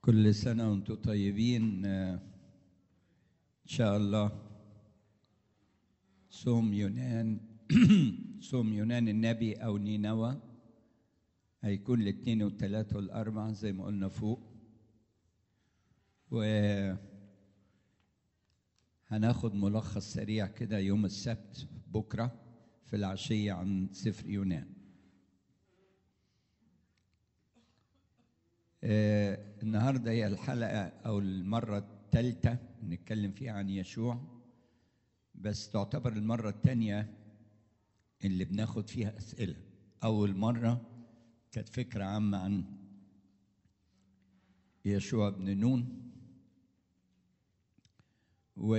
كل سنة وانتم طيبين آه، إن شاء الله صوم يونان صوم يونان النبي أو نينوى هيكون الاثنين والثلاثة والأربعة زي ما قلنا فوق و هناخد ملخص سريع كده يوم السبت بكرة في العشية عن سفر يونان آه، النهارده هي الحلقة أو المرة الثالثة نتكلم فيها عن يشوع بس تعتبر المرة الثانية اللي بناخد فيها أسئلة أول مرة كانت فكرة عامة عن يشوع بن نون و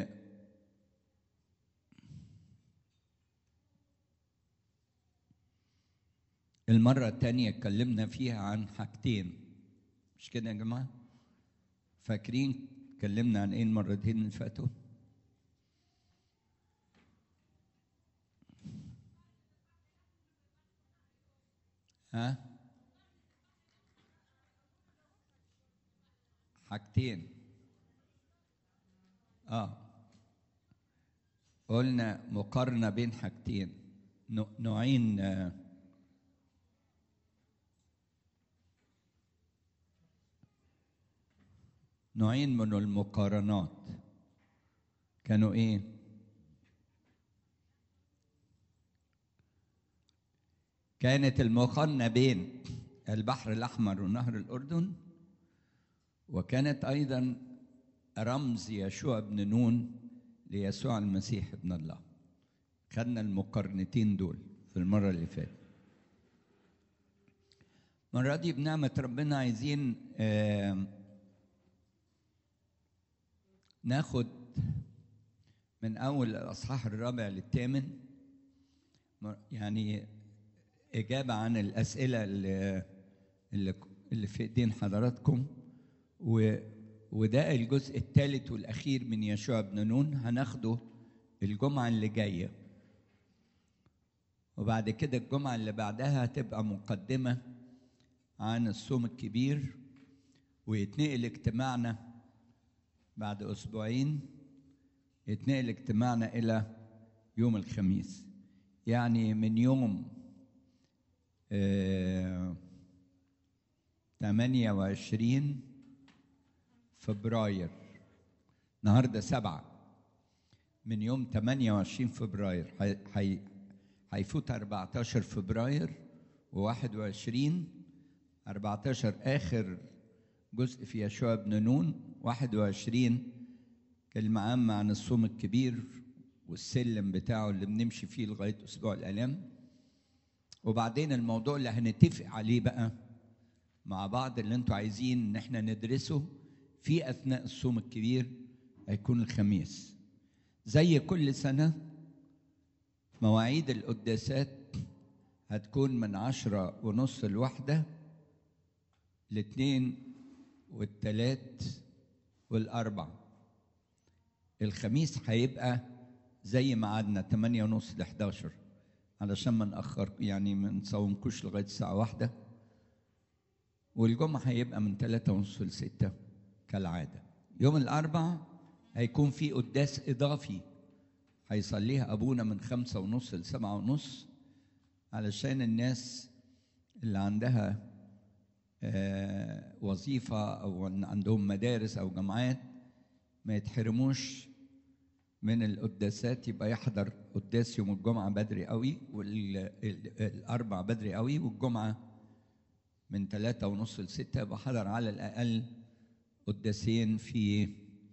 المرة الثانية اتكلمنا فيها عن حاجتين مش كده يا جماعة؟ فاكرين اتكلمنا عن ايه المرتين اللي فاتوا؟ ها؟ حاجتين اه قلنا مقارنة بين حاجتين نوع- نوعين آه نوعين من المقارنات كانوا ايه كانت المقارنه بين البحر الاحمر ونهر الاردن وكانت ايضا رمز يشوع بن نون ليسوع المسيح ابن الله خدنا المقارنتين دول في المره اللي فاتت المره دي بنعمه ربنا عايزين آه ناخد من أول الأصحاح الرابع للثامن يعني إجابة عن الأسئلة اللي اللي, اللي في إيدين حضراتكم و وده الجزء الثالث والأخير من يشوع بن نون هناخده الجمعة اللي جاية وبعد كده الجمعة اللي بعدها هتبقى مقدمة عن الصوم الكبير ويتنقل اجتماعنا بعد أسبوعين يتنقل اجتماعنا إلى يوم الخميس يعني من يوم آه 28 فبراير النهارده سبعة من يوم 28 فبراير هي- هي- هيفوت 14 فبراير و21 14 آخر جزء في يشوع بن نون 21 كلمة عامة عن الصوم الكبير والسلم بتاعه اللي بنمشي فيه لغاية أسبوع الآلام وبعدين الموضوع اللي هنتفق عليه بقى مع بعض اللي انتوا عايزين ان احنا ندرسه في أثناء الصوم الكبير هيكون الخميس زي كل سنة مواعيد القداسات هتكون من عشرة ونص الواحدة الاثنين والتلات والأربع الخميس هيبقى زي ميعادنا 8 ونص ل 11 علشان ما نأخر يعني ما نصومكوش لغاية الساعة واحدة والجمعة هيبقى من 3 ونص ل 6 كالعادة يوم الأربع هيكون في قداس إضافي هيصليها أبونا من خمسة ونص لسبعة ونص علشان الناس اللي عندها آه، وظيفة أو إن عندهم مدارس أو جامعات ما يتحرموش من القداسات يبقى يحضر قداس يوم الجمعة بدري قوي والأربع بدري قوي والجمعة من ثلاثة ونص لستة يبقى حضر على الأقل قداسين في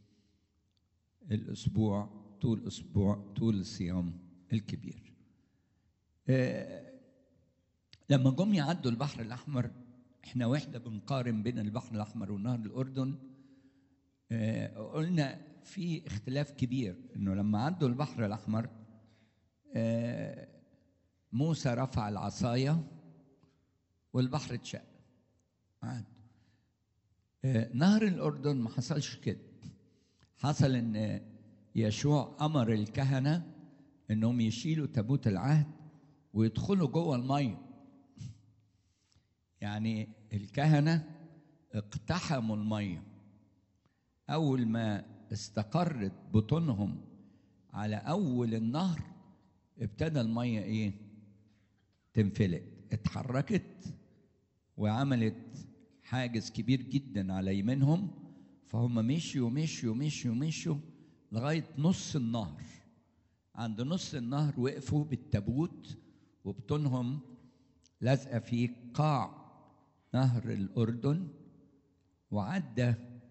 الأسبوع طول أسبوع طول الصيام الكبير آه، لما جم يعدوا البحر الأحمر احنا واحدة بنقارن بين البحر الأحمر ونهر الأردن آه، قلنا في اختلاف كبير انه لما عدوا البحر الأحمر آه، موسى رفع العصاية والبحر اتشق عاد آه، نهر الأردن ما حصلش كده حصل ان يشوع أمر الكهنة انهم يشيلوا تابوت العهد ويدخلوا جوه الميه يعني الكهنة اقتحموا الميه اول ما استقرت بطونهم على اول النهر ابتدى الميه ايه تنفلت اتحركت وعملت حاجز كبير جدا على يمينهم فهم مشيوا مشيوا مشيوا مشيوا لغايه نص النهر عند نص النهر وقفوا بالتابوت وبطونهم لازقه في قاع نهر الاردن وعدى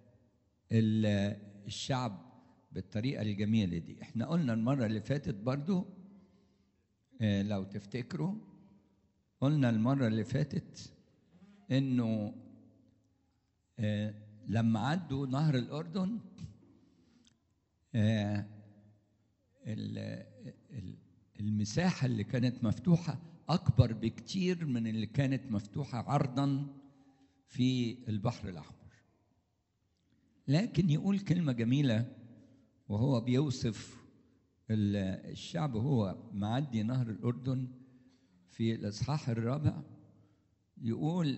الشعب بالطريقه الجميله دي احنا قلنا المره اللي فاتت برضو اه لو تفتكروا قلنا المره اللي فاتت انه اه لما عدوا نهر الاردن اه المساحه اللي كانت مفتوحه اكبر بكتير من اللي كانت مفتوحه عرضا في البحر الاحمر لكن يقول كلمه جميله وهو بيوصف الشعب وهو معدي نهر الاردن في الاصحاح الرابع يقول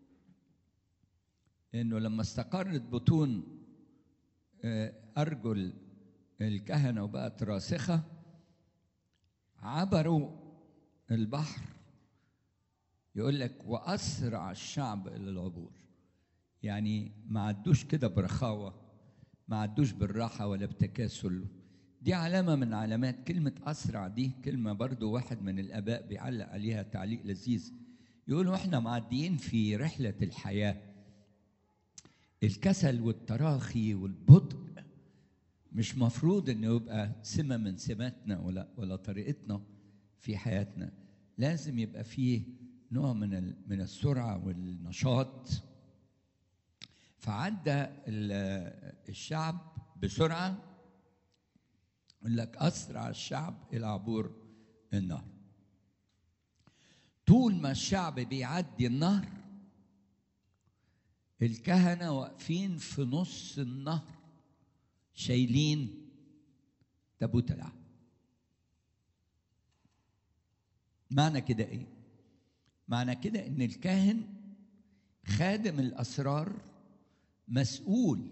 انه لما استقرت بطون ارجل الكهنه وبقت راسخه عبروا البحر يقول لك واسرع الشعب الى العبور يعني ما عدوش كده برخاوه ما عدوش بالراحه ولا بتكاسل دي علامه من علامات كلمه اسرع دي كلمه برضو واحد من الاباء بيعلق عليها تعليق لذيذ يقولوا احنا معديين في رحله الحياه الكسل والتراخي والبطء مش مفروض انه يبقى سمه من سماتنا ولا ولا طريقتنا في حياتنا لازم يبقى فيه نوع من من السرعه والنشاط فعدى الشعب بسرعه يقول لك اسرع الشعب الى عبور النهر طول ما الشعب بيعدي النهر الكهنه واقفين في نص النهر شايلين تابوت العهد معنى كده ايه معنى كده ان الكاهن خادم الاسرار مسؤول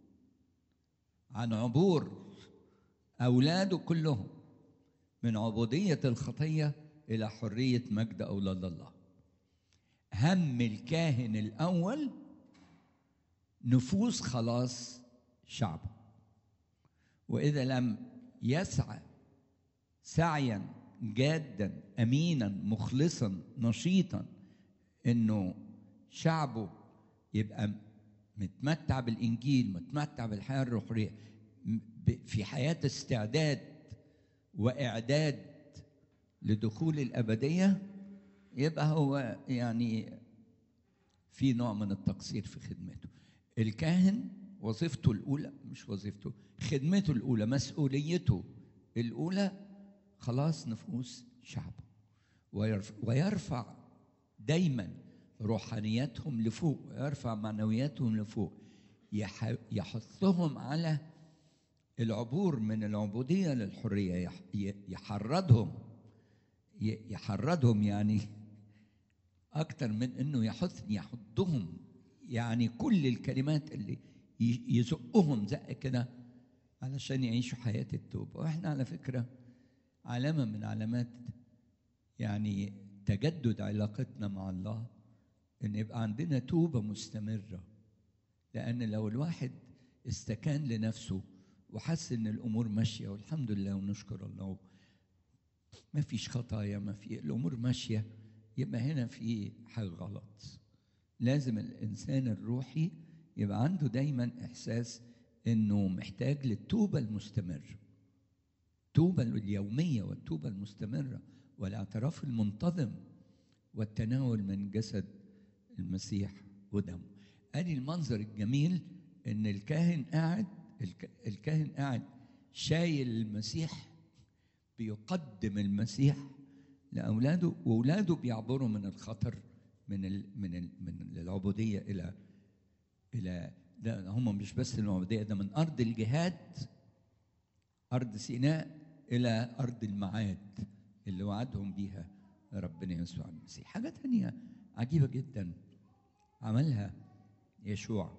عن عبور اولاده كلهم من عبوديه الخطيه الى حريه مجد اولاد الله هم الكاهن الاول نفوس خلاص شعبه واذا لم يسعى سعيا جادا امينا مخلصا نشيطا انه شعبه يبقى متمتع بالانجيل متمتع بالحياه الروحيه في حياه استعداد واعداد لدخول الابديه يبقى هو يعني في نوع من التقصير في خدمته الكاهن وظيفته الاولى مش وظيفته خدمته الاولى مسؤوليته الاولى خلاص نفوس شعبه ويرفع دايما روحانياتهم لفوق ويرفع معنوياتهم لفوق يحثهم على العبور من العبوديه للحريه يحرضهم يحرضهم يعني اكتر من انه يحث يحضهم يعني كل الكلمات اللي يزقهم زق كده علشان يعيشوا حياه التوبه واحنا على فكره علامه من علامات يعني تجدد علاقتنا مع الله ان يبقى عندنا توبه مستمره لان لو الواحد استكان لنفسه وحس ان الامور ماشيه والحمد لله ونشكر الله ما فيش خطايا ما في الامور ماشيه يبقى هنا في حاجه غلط لازم الانسان الروحي يبقى عنده دايما احساس انه محتاج للتوبه المستمره التوبه اليوميه والتوبه المستمره والاعتراف المنتظم والتناول من جسد المسيح ودمه ادي المنظر الجميل ان الكاهن قاعد الكاهن قاعد شايل المسيح بيقدم المسيح لاولاده واولاده بيعبروا من الخطر من ال من ال من العبوديه الى الى ده هم مش بس العبوديه ده من ارض الجهاد ارض سيناء الى ارض المعاد اللي وعدهم بيها ربنا يسوع المسيح حاجه تانية عجيبه جدا عملها يشوع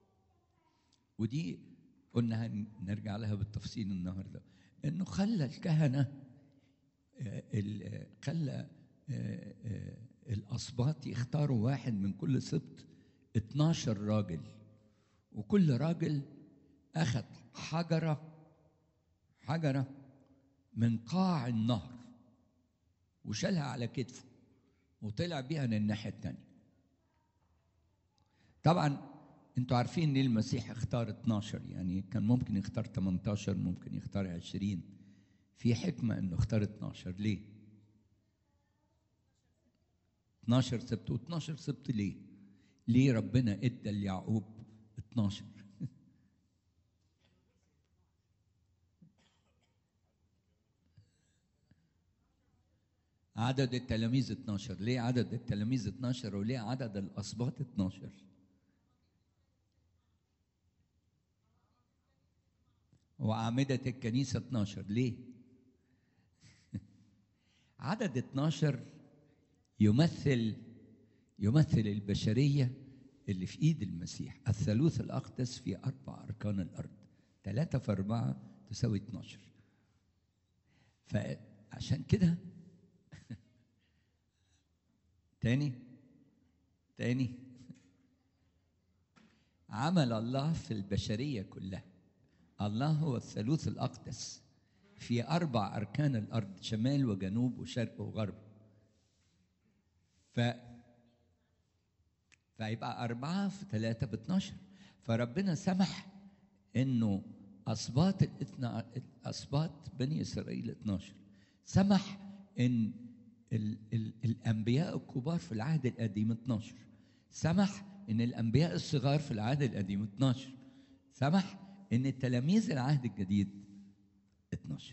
ودي قلنا هنرجع لها بالتفصيل النهارده انه خلى الكهنه آه، ال- خلى آه، آه، الاسباط يختاروا واحد من كل سبط 12 راجل وكل راجل اخذ حجره حجره من قاع النهر وشالها على كتفه وطلع بيها للناحيه الثانيه طبعا انتوا عارفين ليه المسيح اختار 12 يعني كان ممكن يختار 18 ممكن يختار 20 في حكمه انه اختار 12 ليه 12 سبت و12 سبت ليه ليه ربنا ادى ليعقوب 12 عدد التلاميذ 12 ليه عدد التلاميذ 12 وليه عدد الاسباط 12 وأعمدة الكنيسة 12 ليه؟ عدد 12 يمثل يمثل البشرية اللي في إيد المسيح الثالوث الأقدس في أربع أركان الأرض ثلاثة في أربعة تساوي 12 فعشان كده تاني تاني عمل الله في البشرية كلها الله هو الثالوث الأقدس في أربع أركان الأرض شمال وجنوب وشرق وغرب ف فيبقى أربعة في ثلاثة ب 12 فربنا سمح إنه أسباط الاثنى أسباط بني إسرائيل 12 سمح إن ال ال الأنبياء الكبار في العهد القديم 12 سمح إن الأنبياء الصغار في العهد القديم 12 سمح إن التلاميذ العهد الجديد 12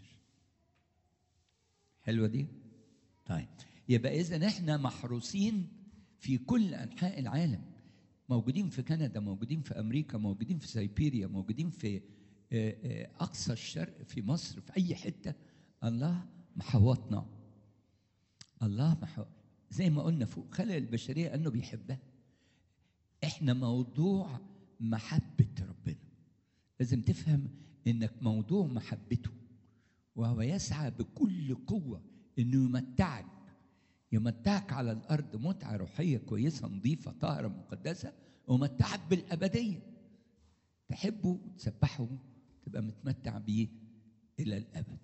حلوة دي؟ طيب يبقى إذا إحنا محروسين في كل أنحاء العالم موجودين في كندا موجودين في أمريكا موجودين في سيبيريا موجودين في آه، آه، أقصى الشرق في مصر في أي حتة الله محوطنا الله محو... زي ما قلنا فوق خلق البشرية أنه بيحبها إحنا موضوع محبة ربنا لازم تفهم إنك موضوع محبته وهو يسعى بكل قوة إنه يمتعك يمتعك على الأرض متعة روحية كويسة نظيفة طاهرة مقدسة ومتعك بالأبدية تحبه وتسبحه تبقى متمتع بيه إلى الأبد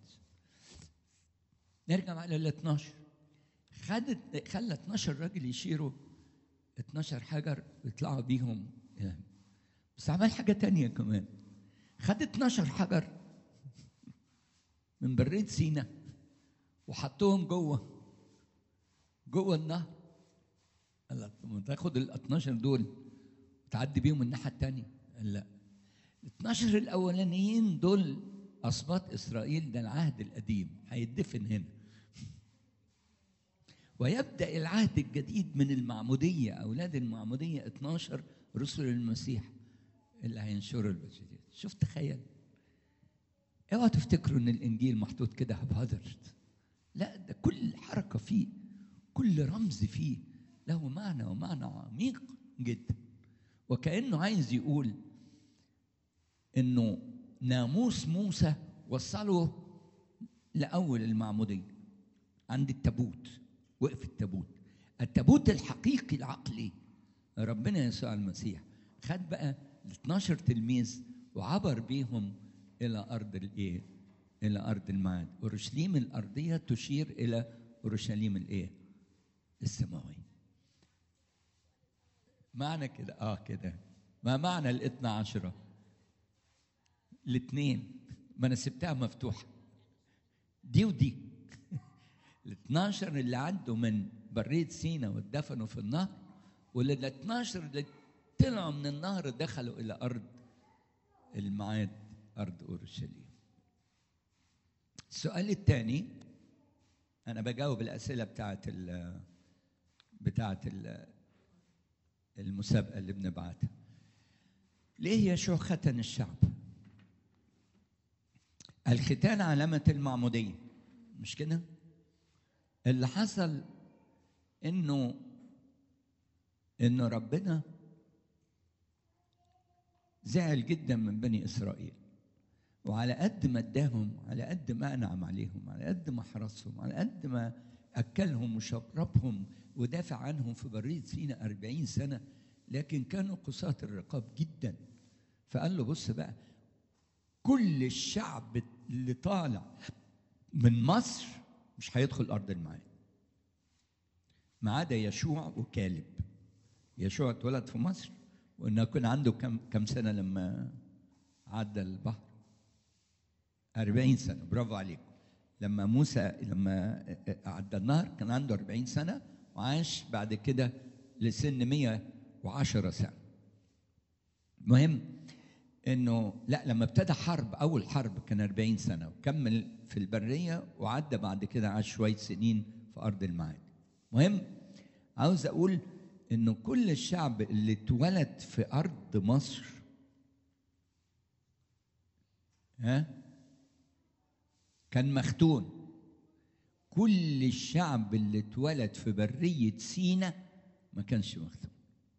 نرجع على ال 12 خدت خلى 12 راجل يشيروا 12 حجر ويطلعوا بيهم يعني. بس عمل حاجة تانية كمان خد 12 حجر من بريد سينا وحطهم جوه جوه النهر قال لك طب ما تاخد ال 12 دول وتعدي بيهم الناحيه الثانيه قال لا ال 12 الاولانيين دول اسباط اسرائيل ده العهد القديم هيدفن هنا ويبدا العهد الجديد من المعموديه اولاد المعموديه 12 رسل المسيح اللي هينشروا البشريه شوف تخيل اوعوا تفتكروا ان الانجيل محطوط كده هبهدرت لا ده كل حركه فيه كل رمز فيه له معنى ومعنى عميق جدا وكانه عايز يقول انه ناموس موسى وصله لاول المعموديه عند التابوت وقف التابوت التابوت الحقيقي العقلي ربنا يسوع المسيح خد بقى ال 12 تلميذ وعبر بيهم الى ارض الايه؟ الى ارض الميعاد، اورشليم الارضيه تشير الى اورشليم الايه؟ السماويه. معنى كده اه كده ما معنى الاثنى عشرة؟ الاثنين ما انا سبتها مفتوحه دي ودي ال 12 اللي عدوا من برية سينا واتدفنوا في النهر وال 12 اللي طلعوا من النهر دخلوا الى ارض الميعاد ارض اورشليم. السؤال الثاني انا بجاوب الاسئله بتاعت ال بتاعت ال المسابقه اللي بنبعتها. ليه يشوع ختن الشعب؟ الختان علامه المعموديه مش كده؟ اللي حصل انه انه ربنا زعل جدا من بني اسرائيل وعلى قد ما اداهم على قد ما انعم عليهم على قد ما حرسهم على قد ما اكلهم وشربهم ودافع عنهم في بريه سينا أربعين سنه لكن كانوا قساة الرقاب جدا فقال له بص بقى كل الشعب اللي طالع من مصر مش هيدخل ارض الميعاد ما عدا يشوع وكالب يشوع اتولد في مصر وانه كان عنده كم كم سنه لما عدى البحر أربعين سنة برافو عليكم لما موسى لما عدى النهر كان عنده أربعين سنة وعاش بعد كده لسن مية وعشرة سنة المهم انه لا لما ابتدى حرب اول حرب كان 40 سنه وكمل في البريه وعدى بعد كده عاش شويه سنين في ارض المعاد مهم عاوز اقول انه كل الشعب اللي اتولد في ارض مصر ها كان مختون كل الشعب اللي اتولد في بريه سينا ما كانش مختون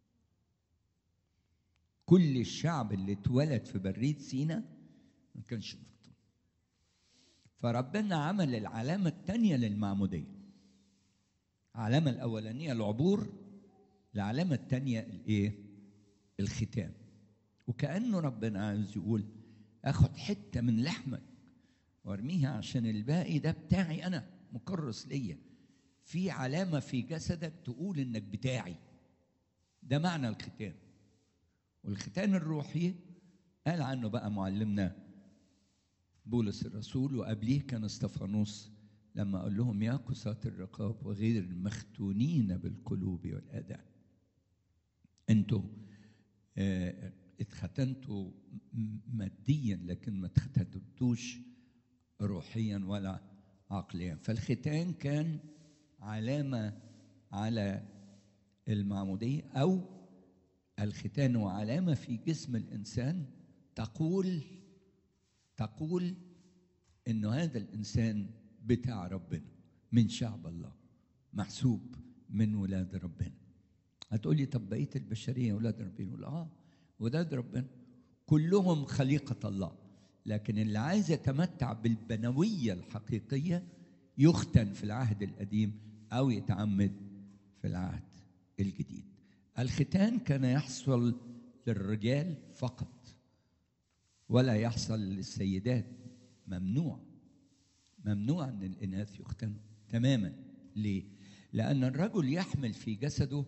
كل الشعب اللي اتولد في برية سينا ما كانش مفتون فربنا عمل العلامة الثانية للمعمودية العلامة الأولانية العبور العلامة الثانية الإيه؟ الختام وكأنه ربنا عايز يقول آخد حتة من لحمك وارميها عشان الباقي ده بتاعي أنا مكرس ليا في علامة في جسدك تقول إنك بتاعي ده معنى الختام والختان الروحي قال عنه بقى معلمنا بولس الرسول وقبليه كان استفانوس لما قال لهم يا قساة الرقاب وغير المختونين بالقلوب والآذان انتوا اه اتختنتوا ماديا لكن ما اتختنتوش روحيا ولا عقليا فالختان كان علامة على المعمودية أو الختان هو علامة في جسم الإنسان تقول تقول إنه هذا الإنسان بتاع ربنا من شعب الله محسوب من ولاد ربنا هتقولي طب بقية البشرية ولاد ربنا يقول آه ولاد ربنا كلهم خليقة الله لكن اللي عايز يتمتع بالبنوية الحقيقية يختن في العهد القديم أو يتعمد في العهد الجديد الختان كان يحصل للرجال فقط ولا يحصل للسيدات ممنوع ممنوع ان الاناث يختنوا تماما ليه لان الرجل يحمل في جسده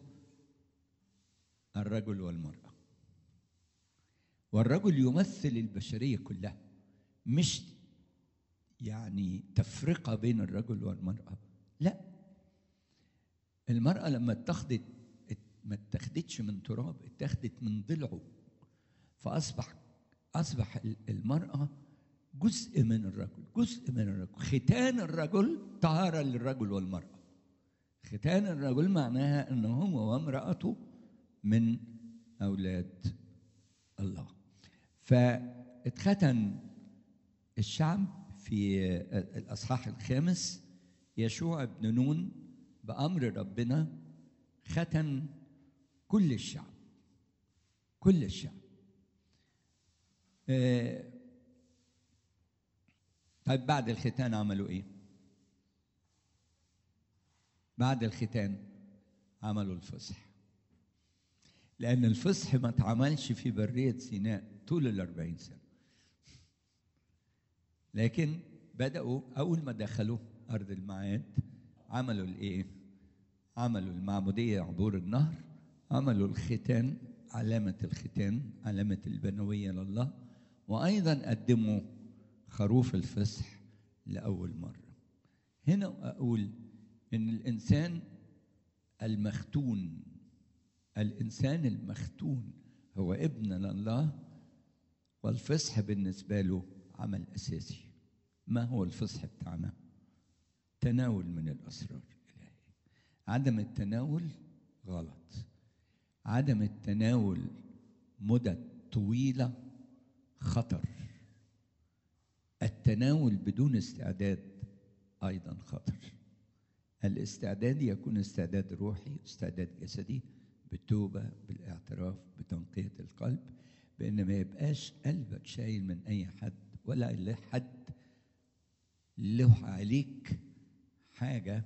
الرجل والمراه والرجل يمثل البشريه كلها مش يعني تفرقه بين الرجل والمراه لا المراه لما اتخذت ما اتخذتش من تراب اتخذت من ضلعه فاصبح اصبح المراه جزء من الرجل جزء من الرجل ختان الرجل طهاره للرجل والمراه ختان الرجل معناها انه هو وامراته من اولاد الله فاتختن الشعب في الاصحاح الخامس يشوع بن نون بامر ربنا ختن كل الشعب كل الشعب آه طيب بعد الختان عملوا ايه بعد الختان عملوا الفصح لأن الفصح ما اتعملش في برية سيناء طول الأربعين سنة لكن بدأوا أول ما دخلوا أرض المعاد عملوا الإيه؟ عملوا المعمودية عبور النهر عملوا الختان علامة الختان علامة البنوية لله وأيضا قدموا خروف الفصح لأول مرة هنا أقول إن الإنسان المختون الإنسان المختون هو ابن لله والفصح بالنسبة له عمل أساسي ما هو الفصح بتاعنا تناول من الأسرار الإلهية عدم التناول غلط عدم التناول مدة طويلة خطر التناول بدون استعداد أيضا خطر الاستعداد يكون استعداد روحي استعداد جسدي بالتوبة بالاعتراف بتنقية القلب بان ما يبقاش قلبك شايل من اي حد ولا له حد له عليك حاجه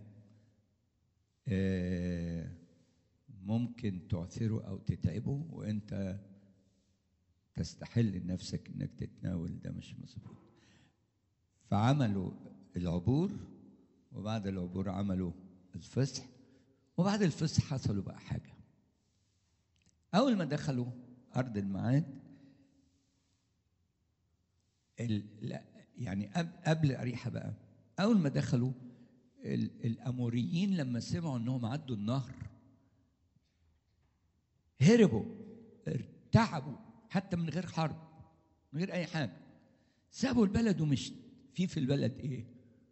آه، ممكن تعثره او تتعبه وانت تستحل نفسك انك تتناول ده مش مظبوط فعملوا العبور وبعد العبور عملوا الفصح وبعد الفصح حصلوا بقى حاجه اول ما دخلوا ارض الميعاد ال- لا يعني قبل قبل اريحه بقى اول ما دخلوا ال- الاموريين لما سمعوا انهم عدوا النهر هربوا ارتعبوا حتى من غير حرب من غير اي حاجه سابوا البلد ومشت في في البلد ايه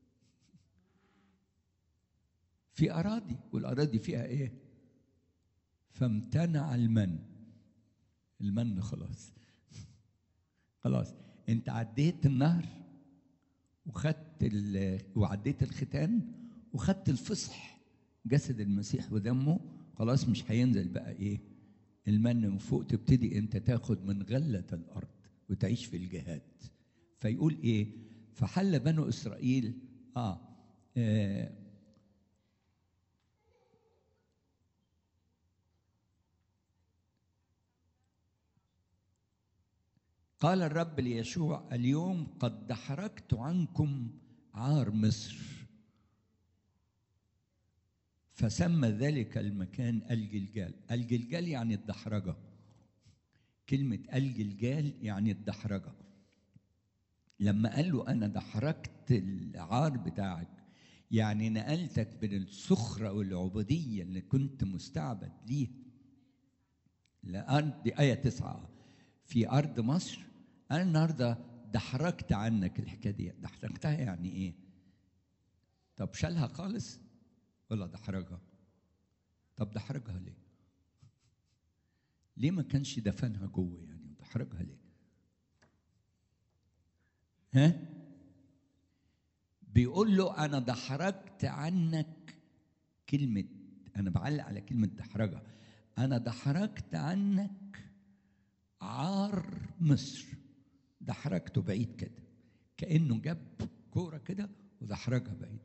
في اراضي والاراضي فيها ايه فامتنع المن المن خلاص خلاص انت عديت النهر وخدت ال- وعديت الختان وخدت الفصح جسد المسيح ودمه خلاص مش هينزل بقى ايه المن من فوق تبتدي انت تاخد من غلة الارض وتعيش في الجهاد فيقول ايه فحل بنو اسرائيل اه, آه قال الرب ليشوع اليوم قد دحرجت عنكم عار مصر فسمى ذلك المكان الجلجال الجلجال يعني الدحرجة كلمة الجلجال يعني الدحرجة لما قال له أنا دحرجت العار بتاعك يعني نقلتك من السخرة والعبودية اللي كنت مستعبد ليه لأرض دي آية تسعة في أرض مصر أنا النهاردة دحرجت عنك الحكاية دي دحرجتها يعني إيه؟ طب شالها خالص ولا دحرجها؟ طب دحرجها ليه؟ ليه ما كانش دفنها جوه يعني ودحرجها ليه؟ ها؟ بيقول له أنا دحرجت عنك كلمة أنا بعلق على كلمة دحرجة أنا دحرجت عنك عار مصر دحرجته بعيد كده كأنه جاب كورة كده ودحرجها بعيد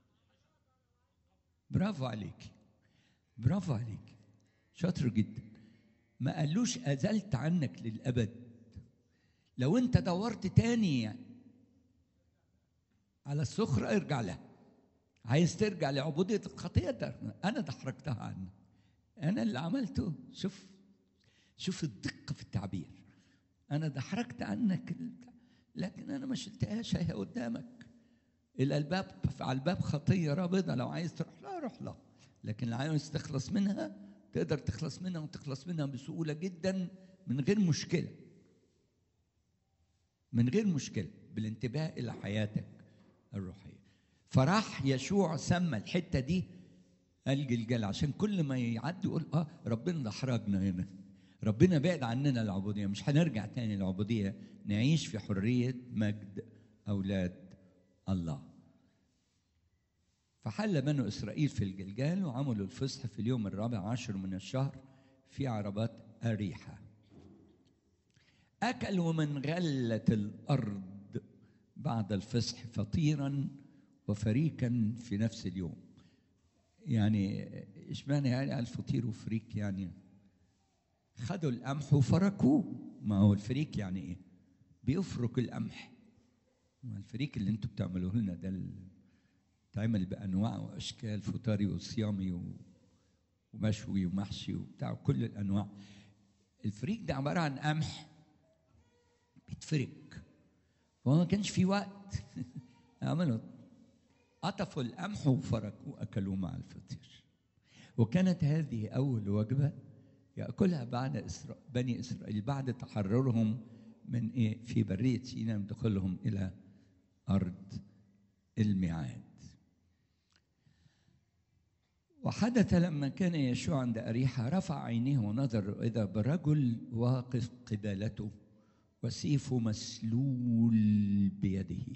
برافو عليك برافو عليك شاطر جدا ما قالوش أزلت عنك للأبد لو أنت دورت تاني يعني على السخرة ارجع لها عايز ترجع لعبودية الخطية ده أنا دحرجتها عنك أنا اللي عملته شوف شوف الدقة في التعبير أنا دحرجت عنك ال- لكن أنا ما شلتهاش هي قدامك إلى الباب على الباب خطية رابضة لو عايز تروح لها روح لها لكن لو عايز تخلص منها تقدر تخلص منها وتخلص منها بسهولة جدا من غير مشكلة من غير مشكلة بالانتباه إلى حياتك الروحية فراح يشوع سمى الحتة دي الجلجال عشان كل ما يعدي يقول اه ربنا ده حرجنا هنا ربنا بعد عننا العبودية مش هنرجع تاني للعبودية نعيش في حرية مجد أولاد الله فحل بنو إسرائيل في الجلجال وعملوا الفصح في اليوم الرابع عشر من الشهر في عربات أريحة أكلوا من غلة الأرض بعد الفصح فطيرا وفريكا في نفس اليوم يعني اشمعنى يعني الفطير وفريك يعني خدوا القمح وفركوه ما هو الفريك يعني ايه بيفرك القمح ما الفريك اللي انتوا بتعملوه لنا ده ال- بيتعمل بانواع واشكال فطاري وصيامي و- ومشوي ومحشي وبتاع كل الانواع الفريك ده عباره عن قمح بيتفرك فهو ما كانش في وقت عملوا قطفوا القمح وفركوه واكلوه مع الفطير وكانت هذه اول وجبه ياكلها بعد إسرا... بني اسرائيل بعد تحررهم من ايه في بريه سيناء من دخولهم الى ارض الميعاد وحدث لما كان يشوع عند أريحة رفع عينيه ونظر إذا برجل واقف قبالته وسيفه مسلول بيده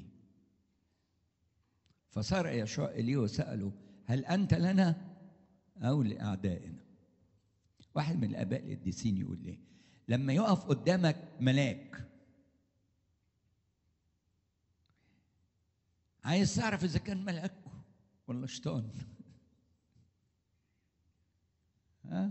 فصار يشوع إليه وسأله هل أنت لنا أو لأعدائنا واحد من الآباء القديسين يقول ليه لما يقف قدامك ملاك عايز تعرف اذا كان ملاك ولا شيطان ها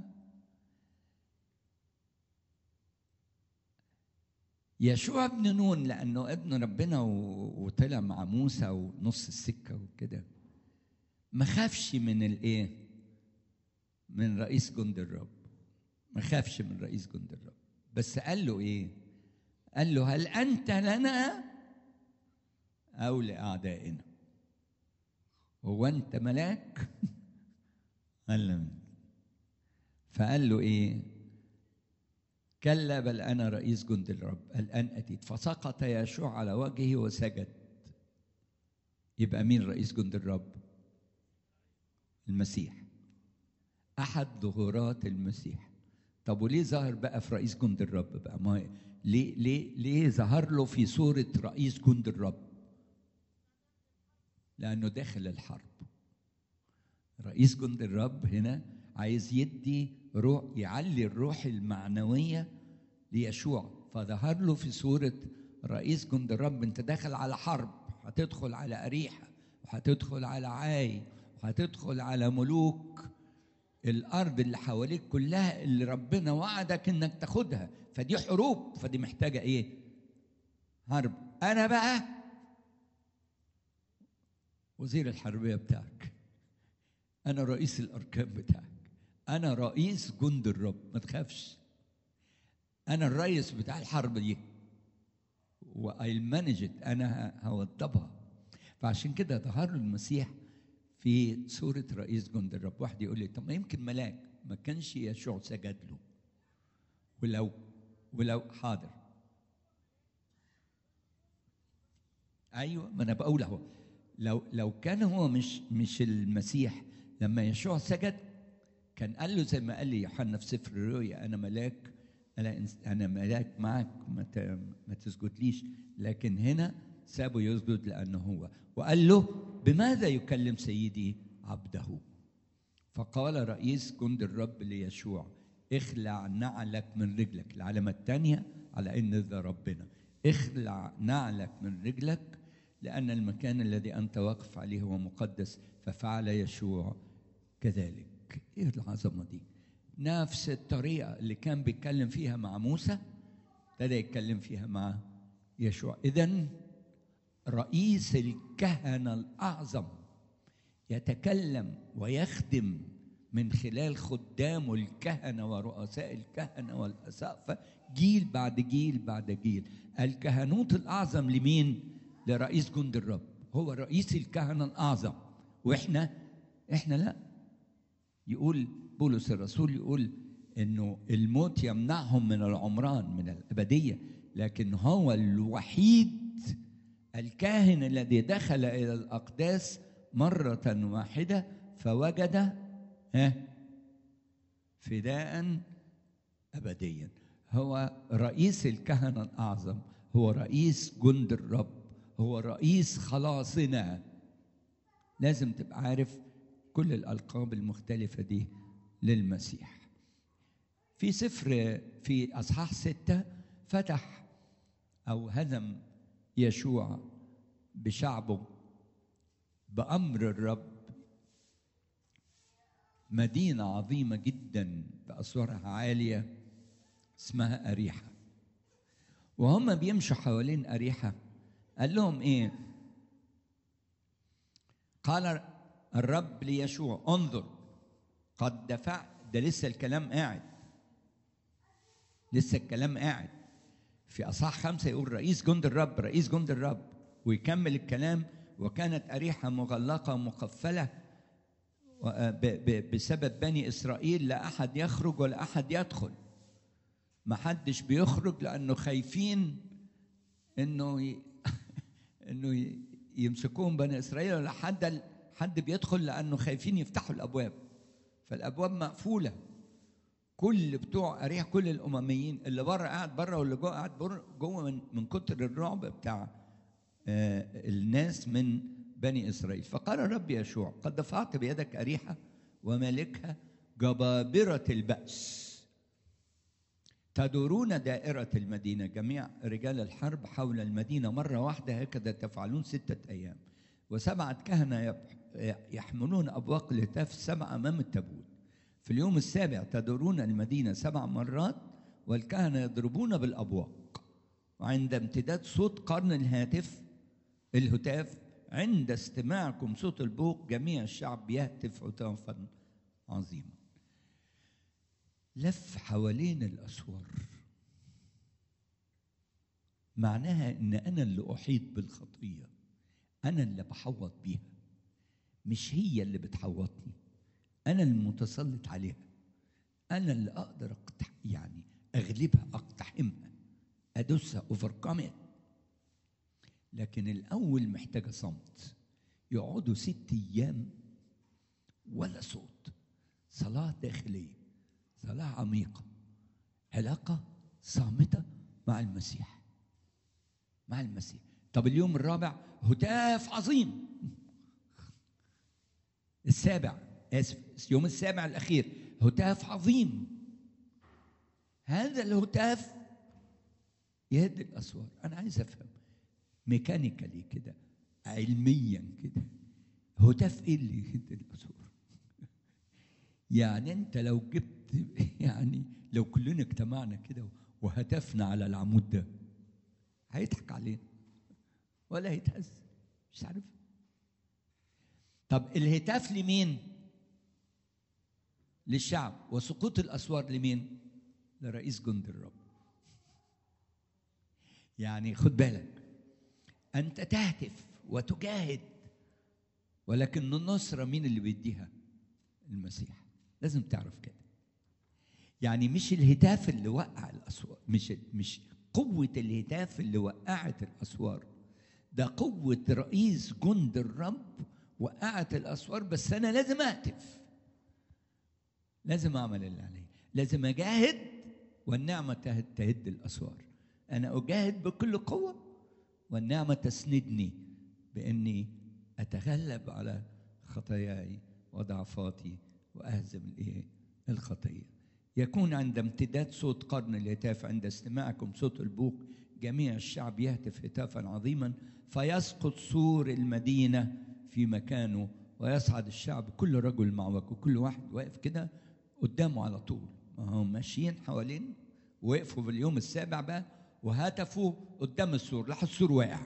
يشوع ابن نون لانه ابن ربنا و- وطلع مع موسى ونص السكه وكده ما خافش من الايه من رئيس جند الرب ما خافش من رئيس جند الرب بس قال له ايه قال له هل انت لنا او لاعدائنا هو انت ملاك قال له فقال له ايه كلا بل انا رئيس جند الرب الان اتيت فسقط يشوع على وجهه وسجد يبقى مين رئيس جند الرب المسيح احد ظهورات المسيح طب وليه ظهر بقى في رئيس جند الرب بقى ما هي- ليه ليه ليه ظهر له في صوره رئيس جند الرب لانه داخل الحرب رئيس جند الرب هنا عايز يدي روح يعلي الروح المعنويه ليشوع فظهر له في صوره رئيس جند الرب انت داخل على حرب هتدخل على اريحه وهتدخل على عاي وهتدخل على ملوك الارض اللي حواليك كلها اللي ربنا وعدك انك تاخدها فدي حروب فدي محتاجه ايه حرب انا بقى وزير الحربيه بتاعك انا رئيس الاركان بتاعك انا رئيس جند الرب ما تخافش انا الرئيس بتاع الحرب دي واي مانجت انا هوضبها فعشان كده ظهر له المسيح في صورة رئيس جند الرب واحد يقول لي طب ما يمكن ملاك ما كانش يشوع سجد له ولو ولو حاضر ايوه ما انا بقول اهو لو لو كان هو مش مش المسيح لما يشوع سجد كان قال له زي ما قال لي يوحنا في سفر الرؤيا انا ملاك انا إنس- انا ملاك معك ما ت- ما تسجدليش لكن هنا سابه يسجد لانه هو وقال له بماذا يكلم سيدي عبده فقال رئيس جند الرب ليشوع اخلع نعلك من رجلك العلامة الثانية على ان ذا ربنا اخلع نعلك من رجلك لأن المكان الذي أنت واقف عليه هو مقدس ففعل يشوع كذلك ايه العظمة دي نفس الطريقة اللي كان بيتكلم فيها مع موسى ابتدى يتكلم فيها مع يشوع إذا رئيس الكهنة الأعظم يتكلم ويخدم من خلال خدامه الكهنة ورؤساء الكهنة والأساقفة جيل بعد جيل بعد جيل الكهنوت الأعظم لمين؟ لرئيس جند الرب هو رئيس الكهنة الأعظم وإحنا إحنا لا يقول بولس الرسول يقول إنه الموت يمنعهم من العمران من الأبدية لكن هو الوحيد الكاهن الذي دخل إلى الأقداس مرة واحدة فوجد ها فداء أبديا هو رئيس الكهنة الأعظم هو رئيس جند الرب هو رئيس خلاصنا لازم تبقى عارف كل الألقاب المختلفة دي للمسيح في سفر في أصحاح ستة فتح أو هزم يشوع بشعبه بأمر الرب مدينة عظيمة جدا بأسوارها عالية اسمها أريحة وهم بيمشوا حوالين أريحة قال لهم إيه قال الرب ليشوع انظر قد دفع ده لسه الكلام قاعد لسه الكلام قاعد في أصحاح خمسة يقول رئيس جند الرب رئيس جند الرب ويكمل الكلام وكانت أريحة مغلقة مقفلة بسبب بني إسرائيل لا أحد يخرج ولا أحد يدخل ما حدش بيخرج لأنه خايفين إنه ي... إنه ي... يمسكوهم بني إسرائيل ولا حد حد بيدخل لأنه خايفين يفتحوا الأبواب فالأبواب مقفولة كل بتوع أريح كل الأمميين اللي بره قاعد بره واللي جوه قاعد جوه من, من كتر الرعب بتاع آه الناس من بني إسرائيل فقال الرب يشوع قد دفعت بيدك أريحة ومالكها جبابرة البأس تدورون دائرة المدينة جميع رجال الحرب حول المدينة مرة واحدة هكذا تفعلون ستة أيام وسبعة كهنة يب- يحملون أبواق الهتاف السبع أمام التابوت في اليوم السابع تدورون المدينة سبع مرات والكهنة يضربون بالأبواق وعند امتداد صوت قرن الهاتف الهتاف عند استماعكم صوت البوق جميع الشعب يهتف هتافا عظيما لف حوالين الأسوار معناها ان انا اللي احيط بالخطيه انا اللي بحوط بيها مش هي اللي بتحوطني انا المتسلط عليها انا اللي اقدر أقتح يعني اغلبها اقتحمها ادوسها اوفركم لكن الاول محتاجه صمت يقعدوا ست ايام ولا صوت صلاه داخليه صلاه عميقه علاقه صامته مع المسيح مع المسيح طب اليوم الرابع هتاف عظيم السابع اسف يوم السابع الاخير هتاف عظيم هذا الهتاف يهد الاسوار انا عايز افهم ميكانيكالي كده علميا كده هتاف ايه اللي يهد الاسوار يعني انت لو جبت يعني لو كلنا اجتمعنا كده وهتفنا على العمود ده هيضحك علينا ولا هيتهز مش عارف طب الهتاف لمين للشعب وسقوط الاسوار لمين لرئيس جند الرب يعني خد بالك انت تهتف وتجاهد ولكن النصرة مين اللي بيديها المسيح لازم تعرف كده يعني مش الهتاف اللي وقع الاسوار مش مش قوة الهتاف اللي وقعت الاسوار ده قوة رئيس جند الرب وقعت الاسوار بس انا لازم اهتف لازم اعمل اللي علي لازم اجاهد والنعمة تهد, تهد الاسوار انا اجاهد بكل قوة والنعمة تسندني باني اتغلب على خطاياي وضعفاتي واهزم الايه الخطيه يكون عند امتداد صوت قرن الهتاف عند استماعكم صوت البوق جميع الشعب يهتف هتافا عظيما فيسقط سور المدينه في مكانه ويصعد الشعب كل رجل معه وكل واحد واقف كده قدامه على طول ما هم ماشيين حوالين وقفوا في اليوم السابع بقى وهتفوا قدام السور لاحظ السور واقع